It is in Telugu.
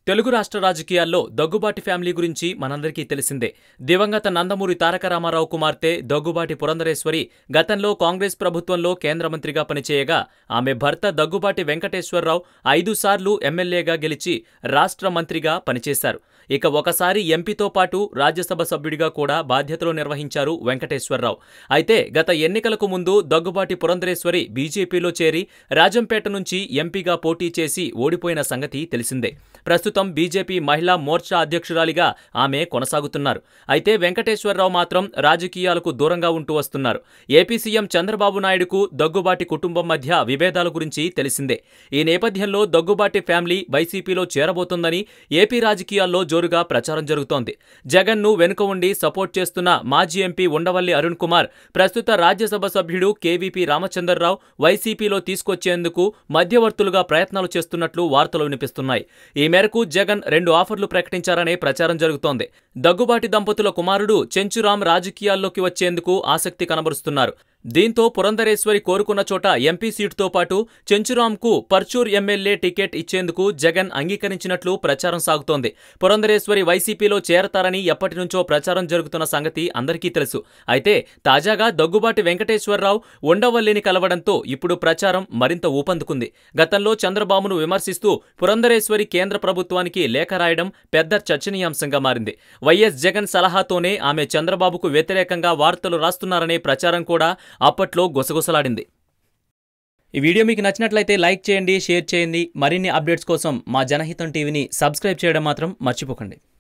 తెలుగు రాష్ట్ర రాజకీయాల్లో దగ్గుబాటి ఫ్యామిలీ గురించి మనందరికీ తెలిసిందే దివంగత నందమూరి తారక రామారావు కుమార్తె దగ్గుబాటి పురంధరేశ్వరి గతంలో కాంగ్రెస్ ప్రభుత్వంలో కేంద్ర మంత్రిగా పనిచేయగా ఆమె భర్త దగ్గుబాటి వెంకటేశ్వరరావు ఐదు సార్లు ఎమ్మెల్యేగా గెలిచి రాష్ట్ర మంత్రిగా పనిచేశారు ఇక ఒకసారి ఎంపీతో పాటు రాజ్యసభ సభ్యుడిగా కూడా బాధ్యతలు నిర్వహించారు వెంకటేశ్వరరావు అయితే గత ఎన్నికలకు ముందు దగ్గుబాటి పురంధరేశ్వరి బీజేపీలో చేరి రాజంపేట నుంచి ఎంపీగా పోటీ చేసి ఓడిపోయిన సంగతి తెలిసిందే ప్రస్తుతం బీజేపీ మహిళా మోర్చా అధ్యక్షురాలిగా ఆమె కొనసాగుతున్నారు అయితే వెంకటేశ్వరరావు మాత్రం రాజకీయాలకు దూరంగా ఉంటూ వస్తున్నారు ఏపీ సీఎం చంద్రబాబు నాయుడుకు దగ్గుబాటి కుటుంబం మధ్య విభేదాల గురించి తెలిసిందే ఈ నేపథ్యంలో దగ్గుబాటి ఫ్యామిలీ వైసీపీలో చేరబోతోందని ఏపీ రాజకీయాల్లో జోరుగా ప్రచారం జరుగుతోంది జగన్ను వెనుక ఉండి సపోర్ట్ చేస్తున్న మాజీ ఎంపీ ఉండవల్లి అరుణ్ కుమార్ ప్రస్తుత రాజ్యసభ సభ్యుడు కేవీపీ రామచంద్రరావు వైసీపీలో తీసుకొచ్చేందుకు మధ్యవర్తులుగా ప్రయత్నాలు చేస్తున్నట్లు వార్తలు వినిపిస్తున్నాయి ఈ మేరకు జగన్ రెండు ఆఫర్లు ప్రకటించారనే ప్రచారం జరుగుతోంది దగ్గుబాటి దంపతుల కుమారుడు చెంచురాం రాజకీయాల్లోకి వచ్చేందుకు ఆసక్తి కనబరుస్తున్నారు దీంతో పురంధరేశ్వరి కోరుకున్న చోట ఎంపీ సీటుతో పాటు చెంచురాంకు పర్చూర్ ఎమ్మెల్యే టికెట్ ఇచ్చేందుకు జగన్ అంగీకరించినట్లు ప్రచారం సాగుతోంది పురంధరేశ్వరి వైసీపీలో చేరతారని ఎప్పటి నుంచో ప్రచారం జరుగుతున్న సంగతి అందరికీ తెలుసు అయితే తాజాగా దగ్గుబాటి వెంకటేశ్వరరావు ఉండవల్లిని కలవడంతో ఇప్పుడు ప్రచారం మరింత ఊపందుకుంది గతంలో చంద్రబాబును విమర్శిస్తూ పురంధరేశ్వరి కేంద్ర ప్రభుత్వానికి లేఖ రాయడం పెద్ద చర్చనీయాంశంగా మారింది వైఎస్ జగన్ సలహాతోనే ఆమె చంద్రబాబుకు వ్యతిరేకంగా వార్తలు రాస్తున్నారనే ప్రచారం కూడా అప్పట్లో గుసగుసలాడింది ఈ వీడియో మీకు నచ్చినట్లయితే లైక్ చేయండి షేర్ చేయండి మరిన్ని అప్డేట్స్ కోసం మా జనహితం టీవీని సబ్స్క్రైబ్ చేయడం మాత్రం మర్చిపోకండి